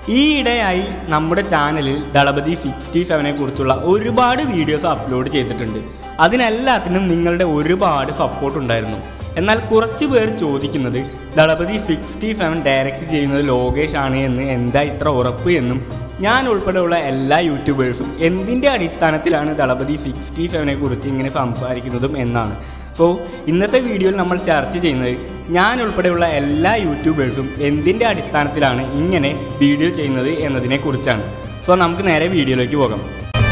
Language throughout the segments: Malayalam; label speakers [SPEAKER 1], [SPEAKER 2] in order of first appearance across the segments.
[SPEAKER 1] ഈയിടെയായി നമ്മുടെ ചാനലിൽ ദളപതി സിക്സ്റ്റി സെവനെ കുറിച്ചുള്ള ഒരുപാട് വീഡിയോസ് അപ്ലോഡ് ചെയ്തിട്ടുണ്ട് അതിനെല്ലാത്തിനും നിങ്ങളുടെ ഒരുപാട് സപ്പോർട്ട് ഉണ്ടായിരുന്നു എന്നാൽ കുറച്ച് പേർ ചോദിക്കുന്നത് ദളപതി സിക്സ്റ്റി സെവൻ ഡയറക്റ്റ് ചെയ്യുന്നത് ലോകേഷ് ആണ് എന്ന് എന്താ ഇത്ര ഉറപ്പ് എന്നും ഞാൻ ഉൾപ്പെടെയുള്ള എല്ലാ യൂട്യൂബേഴ്സും എന്തിൻ്റെ അടിസ്ഥാനത്തിലാണ് ദളപതി സിക്സ്റ്റി സെവനെ കുറിച്ച് ഇങ്ങനെ സംസാരിക്കുന്നതും എന്നാണ് സോ ഇന്നത്തെ വീഡിയോയിൽ നമ്മൾ ചർച്ച ചെയ്യുന്നത് ഞാൻ ഉൾപ്പെടെയുള്ള എല്ലാ യൂട്യൂബേഴ്സും എന്തിൻ്റെ അടിസ്ഥാനത്തിലാണ് ഇങ്ങനെ വീഡിയോ ചെയ്യുന്നത് എന്നതിനെ കുറിച്ചാണ് സോ നമുക്ക് നേരെ വീഡിയോയിലേക്ക് പോകാം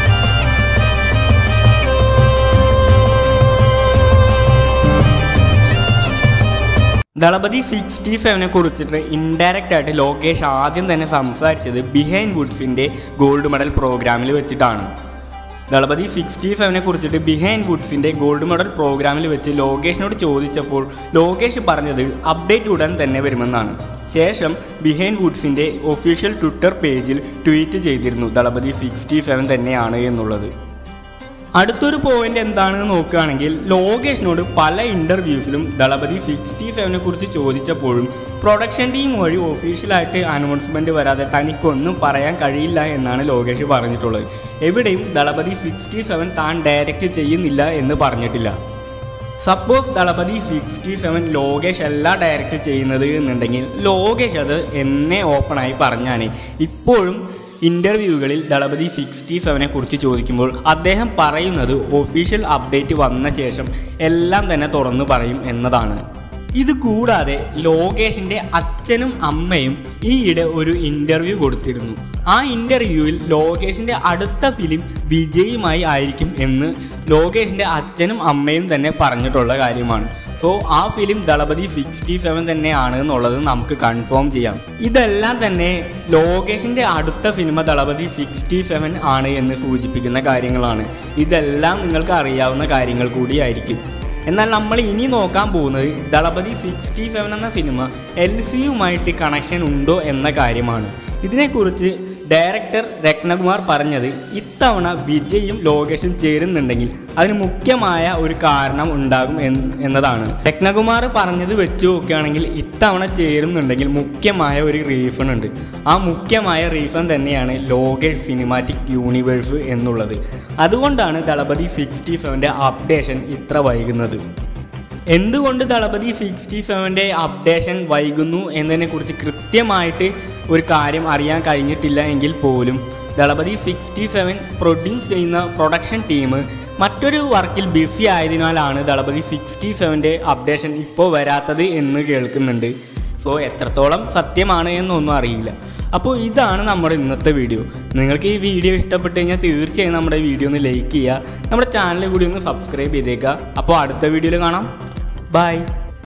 [SPEAKER 1] ദളപതി സിക്സ്റ്റി സെവനെ കുറിച്ചിട്ട് ഇൻഡയറക്റ്റ് ആയിട്ട് ലോകേഷ് ആദ്യം തന്നെ സംസാരിച്ചത് ബിഹൈൻഡ് വുഡ്സിൻ്റെ ഗോൾഡ് മെഡൽ പ്രോഗ്രാമിൽ വെച്ചിട്ടാണ് ദളപതി സിക്സ്റ്റി സെവനെ കുറിച്ചിട്ട് ബിഹൈൻഡ് വുഡ്സിൻ്റെ ഗോൾഡ് മെഡൽ പ്രോഗ്രാമിൽ വെച്ച് ലോകേഷിനോട് ചോദിച്ചപ്പോൾ ലോകേഷ് പറഞ്ഞത് അപ്ഡേറ്റ് ഉടൻ തന്നെ വരുമെന്നാണ് ശേഷം ബിഹൈൻഡ് വുഡ്സിൻ്റെ ഒഫീഷ്യൽ ട്വിറ്റർ പേജിൽ ട്വീറ്റ് ചെയ്തിരുന്നു ദളപതി സിക്സ്റ്റി സെവൻ തന്നെയാണ് എന്നുള്ളത് അടുത്തൊരു പോയിന്റ് എന്താണെന്ന് നോക്കുകയാണെങ്കിൽ ലോകേഷിനോട് പല ഇന്റർവ്യൂസിലും ദളപതി സിക്സ്റ്റി സെവനെ കുറിച്ച് ചോദിച്ചപ്പോഴും പ്രൊഡക്ഷൻ ടീം വഴി ഒഫീഷ്യലായിട്ട് അനൗൺസ്മെന്റ് വരാതെ തനിക്കൊന്നും പറയാൻ കഴിയില്ല എന്നാണ് ലോകേഷ് പറഞ്ഞിട്ടുള്ളത് എവിടെയും ദളപതി സിക്സ്റ്റി സെവൻ താൻ ഡയറക്റ്റ് ചെയ്യുന്നില്ല എന്ന് പറഞ്ഞിട്ടില്ല suppose Thalapathy sixty seven Lokesh അല്ല ഡയറക്റ്റ് ചെയ്യുന്നത് എന്നുണ്ടെങ്കിൽ ലോകേഷ് അത് എന്നെ ഓപ്പണായി പറഞ്ഞാണ് ഇപ്പോഴും ഇൻ്റർവ്യൂകളിൽ ദളപതി സിക്സ്റ്റി സെവനെ കുറിച്ച് ചോദിക്കുമ്പോൾ അദ്ദേഹം പറയുന്നത് ഒഫീഷ്യൽ അപ്ഡേറ്റ് വന്ന ശേഷം എല്ലാം തന്നെ തുറന്നു പറയും എന്നതാണ് ഇത് കൂടാതെ ലോകേഷിന്റെ അച്ഛനും അമ്മയും ഈയിടെ ഒരു ഇന്റർവ്യൂ കൊടുത്തിരുന്നു ആ ഇന്റർവ്യൂവിൽ ലോകേഷിന്റെ അടുത്ത ഫിലിം വിജയുമായി ആയിരിക്കും എന്ന് ലോകേഷിന്റെ അച്ഛനും അമ്മയും തന്നെ പറഞ്ഞിട്ടുള്ള കാര്യമാണ് സോ ആ ഫിലിം ദളപതി സിക്സ്റ്റി സെവൻ തന്നെയാണ് എന്നുള്ളത് നമുക്ക് കൺഫേം ചെയ്യാം ഇതെല്ലാം തന്നെ ലോകേഷിന്റെ അടുത്ത സിനിമ ദളപതി സിക്സ്റ്റി സെവൻ ആണ് എന്ന് സൂചിപ്പിക്കുന്ന കാര്യങ്ങളാണ് ഇതെല്ലാം നിങ്ങൾക്ക് അറിയാവുന്ന കാര്യങ്ങൾ കൂടിയായിരിക്കും എന്നാൽ നമ്മൾ ഇനി നോക്കാൻ പോകുന്നത് ദളപതി സിക്സ്റ്റി സെവൻ എന്ന സിനിമ എൽ സിയുമായിട്ട് കണക്ഷൻ ഉണ്ടോ എന്ന കാര്യമാണ് ഇതിനെക്കുറിച്ച് ഡയറക്ടർ രത്നകുമാർ പറഞ്ഞത് ഇത്തവണ വിജയും ലോകേഷും ചേരുന്നുണ്ടെങ്കിൽ അതിന് മുഖ്യമായ ഒരു കാരണം ഉണ്ടാകും എന്നതാണ് രത്നകുമാർ പറഞ്ഞത് വെച്ച് നോക്കുകയാണെങ്കിൽ ഇത്തവണ ചേരുന്നുണ്ടെങ്കിൽ മുഖ്യമായ ഒരു റീസൺ ഉണ്ട് ആ മുഖ്യമായ റീസൺ തന്നെയാണ് ലോകേഷ് സിനിമാറ്റിക് യൂണിവേഴ്സ് എന്നുള്ളത് അതുകൊണ്ടാണ് ദളപതി സിക്സ്റ്റി സെവൻ്റെ അപ്ഡേഷൻ ഇത്ര വൈകുന്നത് എന്തുകൊണ്ട് ദളപതി സിക്സ്റ്റി സെവൻ്റെ അപ്ഡേഷൻ വൈകുന്നു എന്നതിനെക്കുറിച്ച് കൃത്യമായിട്ട് ഒരു കാര്യം അറിയാൻ കഴിഞ്ഞിട്ടില്ല എങ്കിൽ പോലും ദളപതി സിക്സ്റ്റി സെവൻ പ്രൊഡ്യൂസ് ചെയ്യുന്ന പ്രൊഡക്ഷൻ ടീം മറ്റൊരു വർക്കിൽ ബിസി ആയതിനാലാണ് ദളപതി സിക്സ്റ്റി സെവൻ്റെ അപ്ഡേഷൻ ഇപ്പോൾ വരാത്തത് എന്ന് കേൾക്കുന്നുണ്ട് സോ എത്രത്തോളം സത്യമാണ് എന്നൊന്നും അറിയില്ല അപ്പോൾ ഇതാണ് നമ്മുടെ ഇന്നത്തെ വീഡിയോ നിങ്ങൾക്ക് ഈ വീഡിയോ ഇഷ്ടപ്പെട്ട് കഴിഞ്ഞാൽ തീർച്ചയായും നമ്മുടെ വീഡിയോ ഒന്ന് ലൈക്ക് ചെയ്യുക നമ്മുടെ ചാനൽ കൂടി ഒന്ന് സബ്സ്ക്രൈബ് ചെയ്തേക്കുക അപ്പോൾ അടുത്ത വീഡിയോയിൽ കാണാം ബൈ